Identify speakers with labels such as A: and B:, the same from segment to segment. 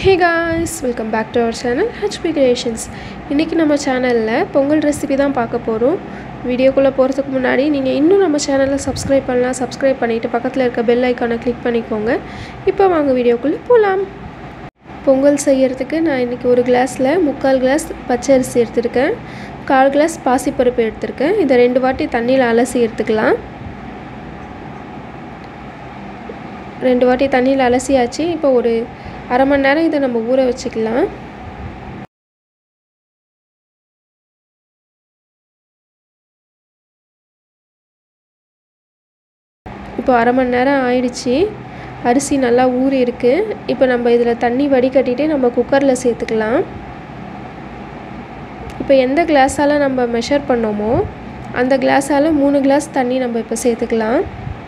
A: hey guys welcome back to our channel HP creations இன்றைக்கி நம்ம சேனலில் பொங்கல் ரெசிபி தான் பார்க்க போகிறோம் வீடியோக்குள்ளே போகிறதுக்கு முன்னாடி நீங்கள் இன்னும் நம்ம சேனலை சப்ஸ்கிரைப் பண்ணலாம் சப்ஸ்கிரைப் பண்ணிவிட்டு பக்கத்தில் இருக்க பெல் ஐக்கானை கிளிக் பண்ணிக்கோங்க இப்போ வாங்க வீடியோக்குள்ளே போகலாம் பொங்கல் செய்யறதுக்கு நான் இன்றைக்கி ஒரு கிளாஸில் முக்கால் கிளாஸ் பச்சை அரிசி எடுத்திருக்கேன் கால் கிளாஸ் பாசிப்பருப்பு எடுத்திருக்கேன் இதை ரெண்டு வாட்டி தண்ணியில் அலசி எடுத்துக்கலாம் ரெண்டு வாட்டி தண்ணியில் அலசியாச்சு இப்போ ஒரு அரை மணி நேரம் இதை நம்ம ஊற வச்சுக்கலாம் இப்போ அரை மணி நேரம் ஆயிடுச்சு அரிசி நல்லா ஊறி இருக்குது இப்போ நம்ம இதில் தண்ணி வடிகட்டிட்டு நம்ம குக்கரில் சேர்த்துக்கலாம் இப்போ எந்த கிளாஸால் நம்ம மெஷர் பண்ணோமோ அந்த கிளாஸால் மூணு கிளாஸ் தண்ணி நம்ம இப்போ சேர்த்துக்கலாம்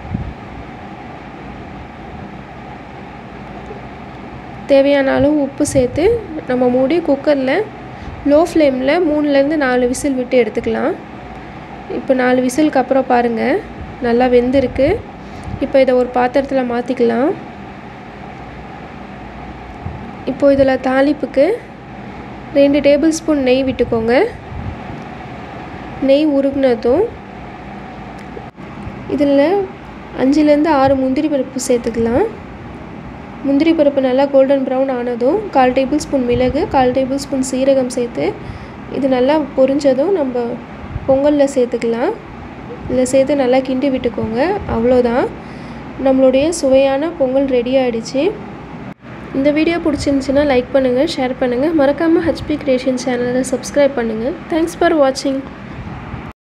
A: தேவையான அளவு உப்பு சேர்த்து நம்ம மூடி குக்கரில் லோ ஃப்ளேமில் மூணுலேருந்து நாலு விசில் விட்டு எடுத்துக்கலாம் இப்போ நாலு விசிலுக்கு அப்புறம் பாருங்கள் நல்லா வெந்திருக்கு இப்போ இதை ஒரு பாத்திரத்தில் மாற்றிக்கலாம் இப்போ இதில் தாளிப்புக்கு ரெண்டு டேபிள் ஸ்பூன் நெய் விட்டுக்கோங்க நெய் உருகுனதும் இதில் அஞ்சுலேருந்து ஆறு முந்திரி பருப்பு சேர்த்துக்கலாம் முந்திரி பருப்பு நல்லா கோல்டன் ப்ரௌன் ஆனதும் கால் டேபிள் ஸ்பூன் மிளகு கால் டேபிள் ஸ்பூன் சீரகம் சேர்த்து இது நல்லா பொரிஞ்சதும் நம்ம பொங்கலில் சேர்த்துக்கலாம் இதில் சேர்த்து நல்லா கிண்டி விட்டுக்கோங்க அவ்வளோதான் நம்மளுடைய சுவையான பொங்கல் ரெடி ஆகிடுச்சு இந்த வீடியோ பிடிச்சிருந்துச்சின்னா லைக் பண்ணுங்கள் ஷேர் பண்ணுங்கள் மறக்காமல் ஹச்பி கிரியேஷன் சேனலை சப்ஸ்கிரைப் பண்ணுங்கள் தேங்க்ஸ் ஃபார் வாட்சிங்